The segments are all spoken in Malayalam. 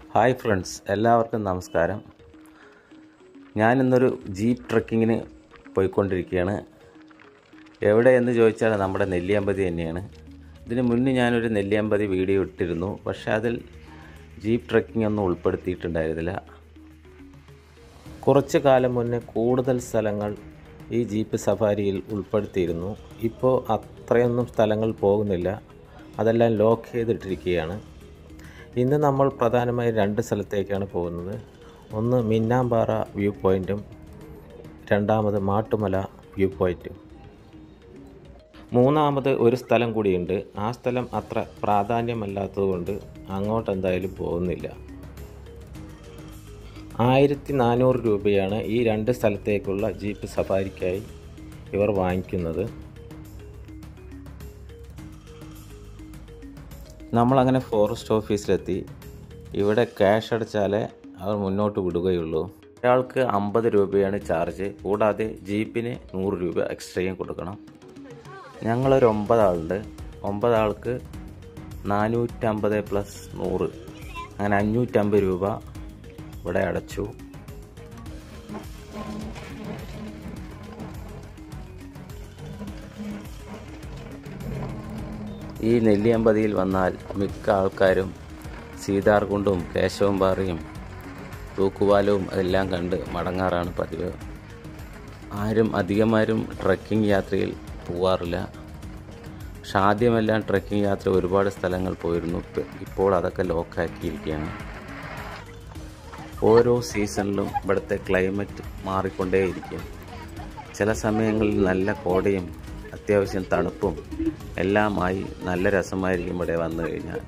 ഹായ് ഫ്രണ്ട്സ് എല്ലാവർക്കും നമസ്കാരം ഞാനിന്നൊരു ജീപ്പ് ട്രക്കിങ്ങിന് പോയിക്കൊണ്ടിരിക്കുകയാണ് എവിടെ എന്ന് ചോദിച്ചാൽ നമ്മുടെ നെല്ലിയാമ്പതി തന്നെയാണ് ഇതിന് മുന്നേ ഞാനൊരു നെല്ലിയാമ്പതി വീഡിയോ ഇട്ടിരുന്നു പക്ഷേ അതിൽ ജീപ്പ് ട്രക്കിംഗ് ഒന്നും ഉൾപ്പെടുത്തിയിട്ടുണ്ടായിരുന്നില്ല കുറച്ച് കാലം മുന്നേ കൂടുതൽ സ്ഥലങ്ങൾ ഈ ജീപ്പ് സഫാരിയിൽ ഉൾപ്പെടുത്തിയിരുന്നു ഇപ്പോൾ അത്രയൊന്നും സ്ഥലങ്ങൾ പോകുന്നില്ല അതെല്ലാം ലോക്ക് ചെയ്തിട്ടിരിക്കുകയാണ് ഇന്ന് നമ്മൾ പ്രധാനമായും രണ്ട് സ്ഥലത്തേക്കാണ് പോകുന്നത് ഒന്ന് മിന്നാമ്പാറ വ്യൂ പോയിൻറ്റും രണ്ടാമത് മാട്ടുമല വ്യൂ പോയിൻറ്റും മൂന്നാമത് ഒരു സ്ഥലം കൂടിയുണ്ട് ആ സ്ഥലം അത്ര പ്രാധാന്യമല്ലാത്തതുകൊണ്ട് അങ്ങോട്ട് എന്തായാലും പോകുന്നില്ല ആയിരത്തി നാനൂറ് രൂപയാണ് ഈ രണ്ട് സ്ഥലത്തേക്കുള്ള ജീപ്പ് സഫാരിക്കായി ഇവർ വാങ്ങിക്കുന്നത് നമ്മളങ്ങനെ ഫോറസ്റ്റ് ഓഫീസിലെത്തി ഇവിടെ ക്യാഷ് അടച്ചാലേ അവർ മുന്നോട്ട് വിടുകയുള്ളൂ ഒരാൾക്ക് അമ്പത് രൂപയാണ് ചാർജ് കൂടാതെ ജീപ്പിന് നൂറ് രൂപ എക്സ്ട്രയും കൊടുക്കണം ഞങ്ങളൊരു ഒമ്പതാളുണ്ട് ഒമ്പതാൾക്ക് നാനൂറ്റമ്പത് പ്ലസ് നൂറ് അങ്ങനെ അഞ്ഞൂറ്റമ്പത് രൂപ ഇവിടെ അടച്ചു ഈ നെല്ലിയമ്പതിയിൽ വന്നാൽ മിക്ക ആൾക്കാരും സീതാർകുണ്ടും കേശവമ്പാറയും തൂക്കുപാലവും എല്ലാം കണ്ട് മടങ്ങാറാണ് പതിവ് ആരും അധികമാരും ട്രക്കിംഗ് യാത്രയിൽ പോവാറില്ല പക്ഷെ ആദ്യമെല്ലാം ട്രക്കിംഗ് യാത്ര ഒരുപാട് സ്ഥലങ്ങൾ പോയിരുന്നു ഇപ്പോൾ അതൊക്കെ ലോക്കാക്കിയിരിക്കുകയാണ് ഓരോ സീസണിലും ഇവിടുത്തെ ക്ലൈമറ്റ് മാറിക്കൊണ്ടേയിരിക്കും ചില സമയങ്ങളിൽ നല്ല കോടയും അത്യാവശ്യം തണുപ്പും എല്ലാമായി നല്ല രസമായിരിക്കും ഇവിടെ വന്നു കഴിഞ്ഞാൽ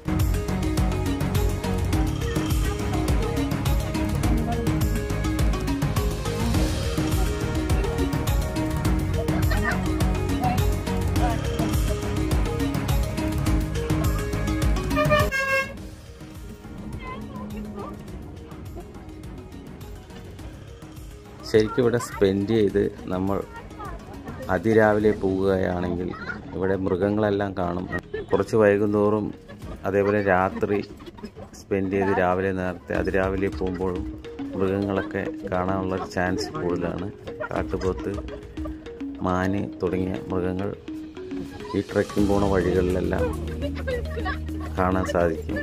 ശരിക്കും ഇവിടെ സ്പെൻഡ് ചെയ്ത് നമ്മൾ അതിരാവിലെ പോവുകയാണെങ്കിൽ ഇവിടെ മൃഗങ്ങളെല്ലാം കാണും കുറച്ച് വൈകുന്നോറും അതേപോലെ രാത്രി സ്പെൻഡ് ചെയ്ത് രാവിലെ നേരത്തെ അതിരാവിലെ പോകുമ്പോഴും മൃഗങ്ങളൊക്കെ കാണാനുള്ള ചാൻസ് കൂടുതലാണ് കാട്ടുപോത്ത് മാന് തുടങ്ങിയ മൃഗങ്ങൾ ഈ ട്രക്കിംഗ് പോണ വഴികളിലെല്ലാം കാണാൻ സാധിക്കും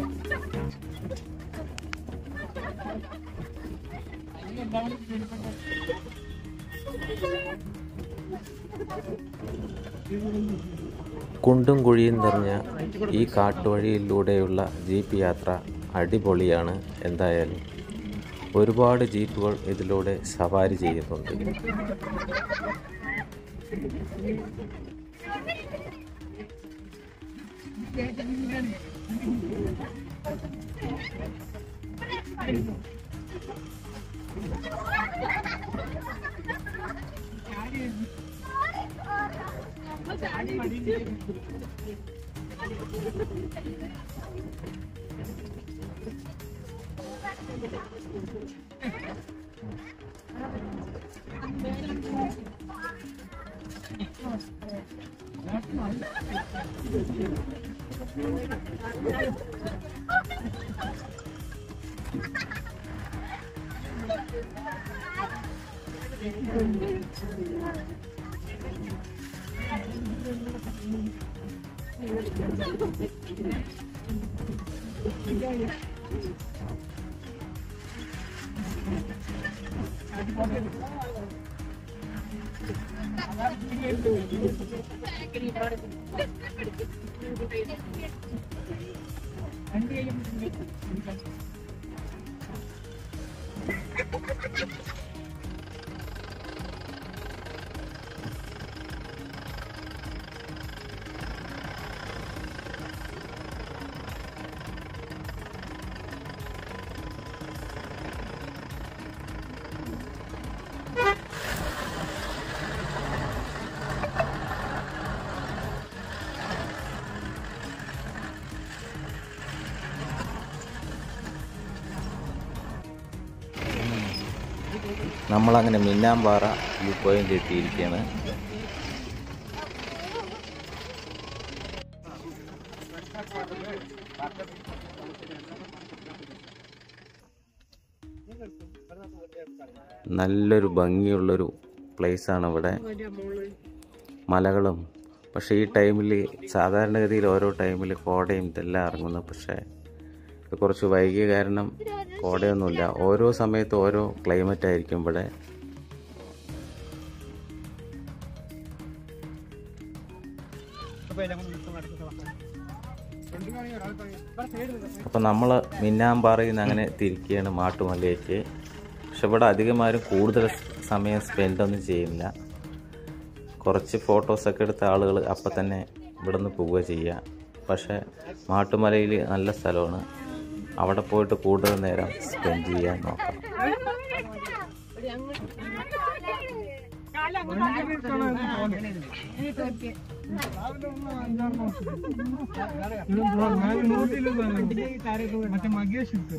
കുണ്ടും കുഴിയും നിറഞ്ഞ ഈ കാട്ടുവഴിയിലൂടെയുള്ള ജീപ്പ് യാത്ര അടിപൊളിയാണ് എന്തായാലും ഒരുപാട് ജീപ്പുകൾ ഇതിലൂടെ സവാരി ചെയ്യുന്നുണ്ട് നമ്മളങ്ങനെ മിന്നാമ്പാറ വ്യൂ പോയിന്റ് എത്തിയിരിക്കുകയാണ് നല്ലൊരു ഭംഗിയുള്ളൊരു പ്ലേസാണ് ഇവിടെ മലകളും പക്ഷേ ഈ ടൈമിൽ സാധാരണഗതിയിൽ ഓരോ ടൈമിൽ കോടയും ഇതെല്ലാം ഇറങ്ങുന്നു പക്ഷേ ഇത് കുറച്ച് വൈകിയ കാരണം കോടയൊന്നുമില്ല ഓരോ സമയത്ത് ഓരോ ക്ലൈമറ്റ് ആയിരിക്കും ഇവിടെ അപ്പോൾ നമ്മൾ മിന്നാമ്പാറയിൽ നിന്ന് അങ്ങനെ തിരിക്കുകയാണ് മാട്ടുമലയ്ക്ക് പക്ഷെ ഇവിടെ അധികമാരും കൂടുതൽ സമയം സ്പെൻഡ് ഒന്നും ചെയ്യുന്നില്ല കുറച്ച് ഫോട്ടോസൊക്കെ എടുത്ത ആളുകൾ അപ്പം തന്നെ ഇവിടെ നിന്ന് പോവുക ചെയ്യുക പക്ഷേ മാട്ടുമലയിൽ നല്ല സ്ഥലമാണ് അവിടെ പോയിട്ട് കൂടുതൽ നേരം സ്പെൻഡ് ചെയ്യാൻ നോക്കാം ಮತ್ತೆ ಮಗೇಶ್ ಇತ್ತು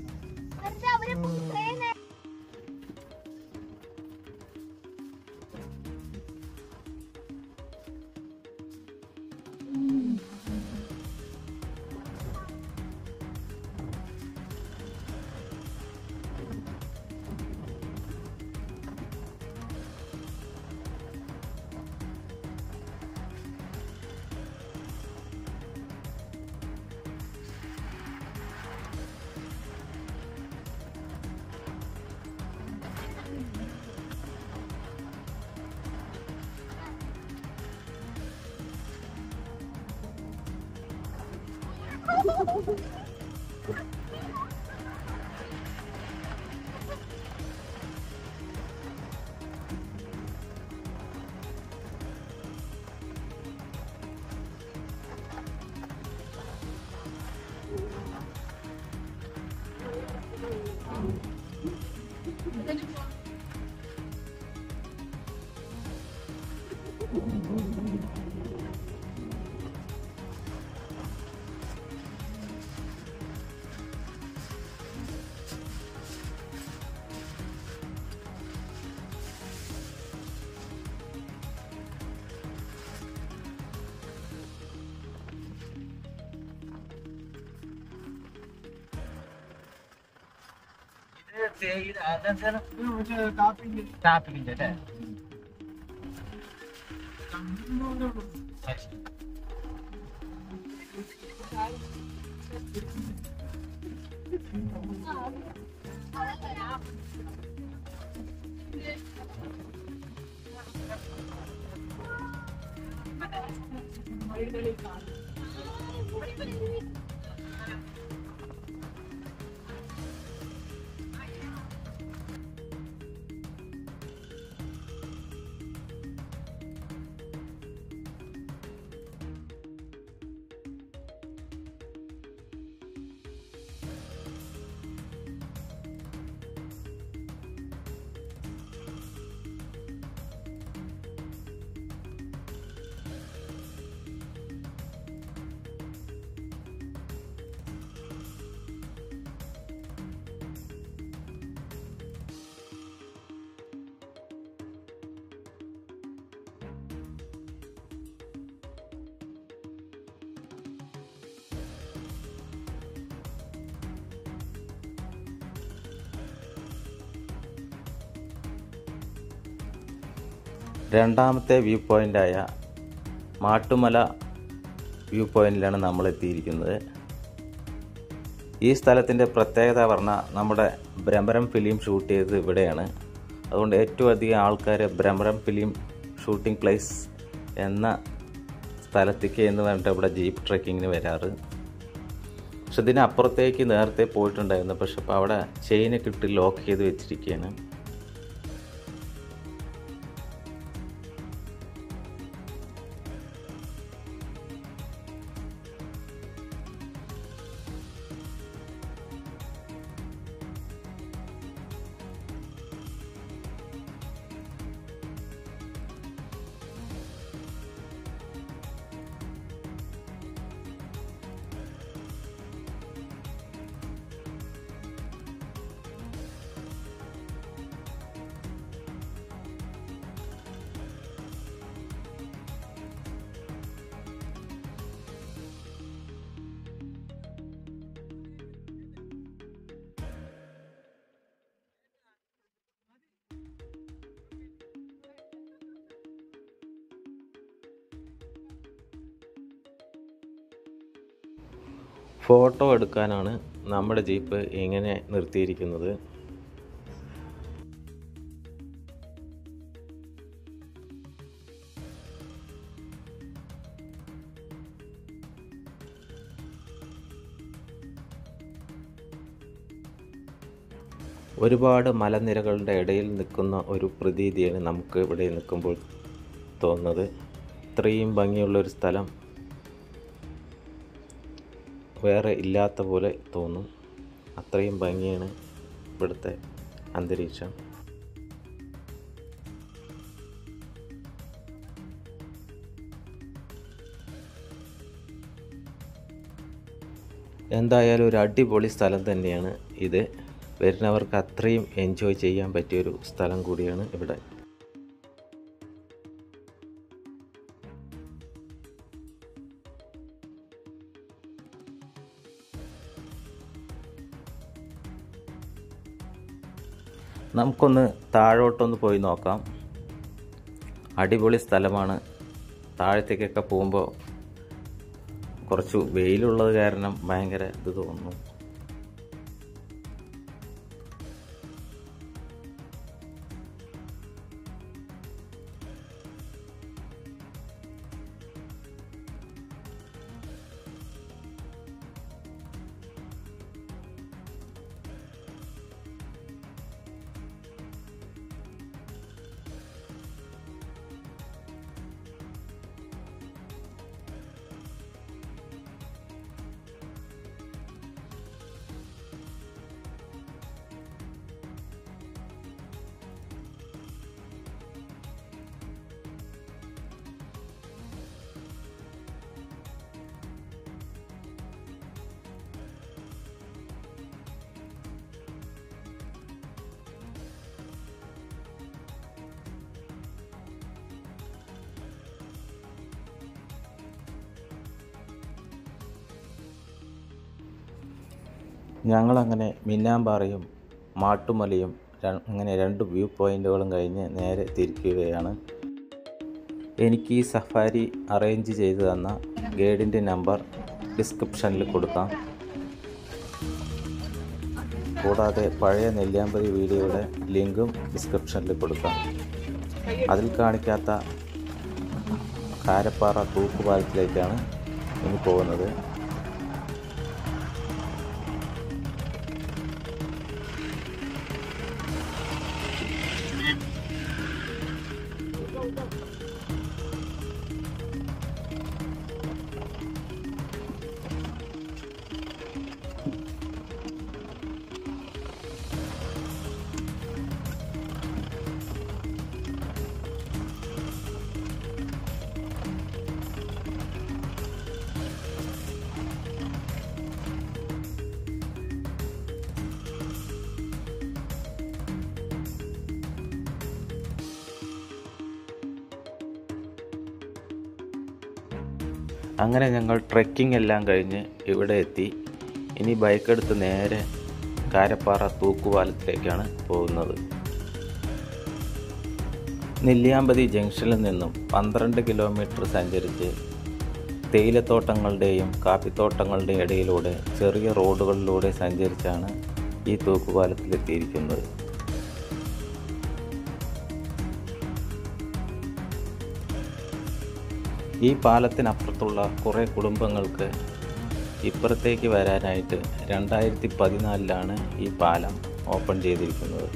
ടാപ്പിങ്ങിന്റെ അല്ലേ രണ്ടാമത്തെ വ്യൂ പോയിൻ്റായ മാട്ടുമല വ്യൂ പോയിന്റിലാണ് നമ്മൾ എത്തിയിരിക്കുന്നത് ഈ സ്ഥലത്തിൻ്റെ പ്രത്യേകത പറഞ്ഞാൽ നമ്മുടെ ഭ്രമരം ഫിലിം ഷൂട്ട് ചെയ്തത് ഇവിടെയാണ് അതുകൊണ്ട് ഏറ്റവും അധികം ആൾക്കാർ ഭ്രമരം ഫിലിം ഷൂട്ടിംഗ് പ്ലേസ് എന്ന സ്ഥലത്തേക്ക് എന്ന് പറഞ്ഞിട്ട് ഇവിടെ ജീപ്പ് ട്രെക്കിങ്ങിന് വരാറ് പക്ഷെ ഇതിനപ്പുറത്തേക്ക് നേരത്തെ പോയിട്ടുണ്ടായിരുന്നു പക്ഷെ അപ്പോൾ അവിടെ ചെയിനൊക്കെ ഇട്ട് ലോക്ക് ചെയ്ത് വെച്ചിരിക്കുകയാണ് ഫോട്ടോ എടുക്കാനാണ് നമ്മുടെ ജീപ്പ് ഇങ്ങനെ നിർത്തിയിരിക്കുന്നത് ഒരുപാട് മലനിരകളുടെ ഇടയിൽ നിൽക്കുന്ന ഒരു പ്രതീതിയാണ് നമുക്ക് ഇവിടെ നിൽക്കുമ്പോൾ തോന്നുന്നത് ഇത്രയും ഭംഗിയുള്ളൊരു സ്ഥലം വേറെ ഇല്ലാത്ത പോലെ തോന്നും അത്രയും ഭംഗിയാണ് ഇവിടുത്തെ അന്തരീക്ഷം എന്തായാലും ഒരു അടിപൊളി സ്ഥലം തന്നെയാണ് ഇത് വരുന്നവർക്ക് അത്രയും എൻജോയ് ചെയ്യാൻ പറ്റിയൊരു സ്ഥലം കൂടിയാണ് ഇവിടെ നമുക്കൊന്ന് താഴോട്ടൊന്ന് പോയി നോക്കാം അടിപൊളി സ്ഥലമാണ് താഴത്തേക്കൊക്കെ പോകുമ്പോൾ കുറച്ച് വെയിലുള്ളത് കാരണം ഭയങ്കര ഇത് തോന്നുന്നു ഞങ്ങളങ്ങനെ മിന്നാമ്പാറയും മാട്ടുമലയും ര- അങ്ങനെ രണ്ട് വ്യൂ പോയിൻ്റുകളും കഴിഞ്ഞ് നേരെ തിരിക്കുകയാണ് എനിക്ക് ഈ സഫാരി അറേഞ്ച് ചെയ്തു തന്ന ഗൈഡിൻ്റെ നമ്പർ ഡിസ്ക്രിപ്ഷനിൽ കൊടുക്കാം കൂടാതെ പഴയ നെല്ലിയാമ്പതി വീഡിയോയുടെ ലിങ്കും ഡിസ്ക്രിപ്ഷനിൽ കൊടുക്കാം അതിൽ കാണിക്കാത്ത കാരപ്പാറ തൂക്കുപാലത്തിലേക്കാണ് ഇനി പോകുന്നത് അങ്ങനെ ഞങ്ങൾ ട്രെക്കിംഗ് എല്ലാം കഴിഞ്ഞ് ഇവിടെ എത്തി ഇനി ബൈക്ക് എടുത്ത് നേരെ കാരപ്പാറ തൂക്കുപാലത്തിലേക്കാണ് പോകുന്നത് നെല്ലിയാമ്പതി ജംഗ്ഷനിൽ നിന്നും പന്ത്രണ്ട് കിലോമീറ്റർ സഞ്ചരിച്ച് തേയിലത്തോട്ടങ്ങളുടെയും കാപ്പിത്തോട്ടങ്ങളുടെയും ഇടയിലൂടെ ചെറിയ റോഡുകളിലൂടെ സഞ്ചരിച്ചാണ് ഈ തൂക്കുപാലത്തിലെത്തിയിരിക്കുന്നത് ഈ പാലത്തിനപ്പുറത്തുള്ള കുറേ കുടുംബങ്ങൾക്ക് ഇപ്പുറത്തേക്ക് വരാനായിട്ട് രണ്ടായിരത്തി പതിനാലിലാണ് ഈ പാലം ഓപ്പൺ ചെയ്തിരിക്കുന്നത്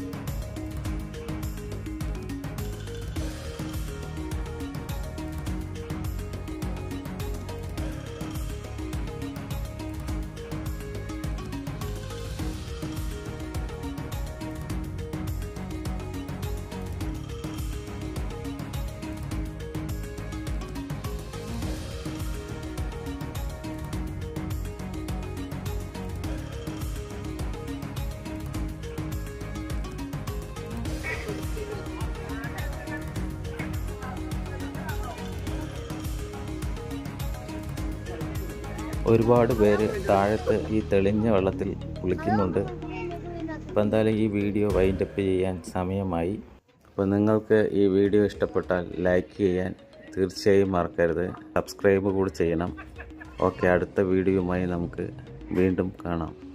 ഒരുപാട് പേര് താഴത്ത് ഈ തെളിഞ്ഞ വെള്ളത്തിൽ കുളിക്കുന്നുണ്ട് അപ്പോൾ എന്തായാലും ഈ വീഡിയോ വൈൻഡപ്പ് ചെയ്യാൻ സമയമായി അപ്പോൾ നിങ്ങൾക്ക് ഈ വീഡിയോ ഇഷ്ടപ്പെട്ടാൽ ലൈക്ക് ചെയ്യാൻ തീർച്ചയായും മറക്കരുത് സബ്സ്ക്രൈബ് കൂടി ചെയ്യണം ഓക്കെ അടുത്ത വീഡിയോയുമായി നമുക്ക് വീണ്ടും കാണാം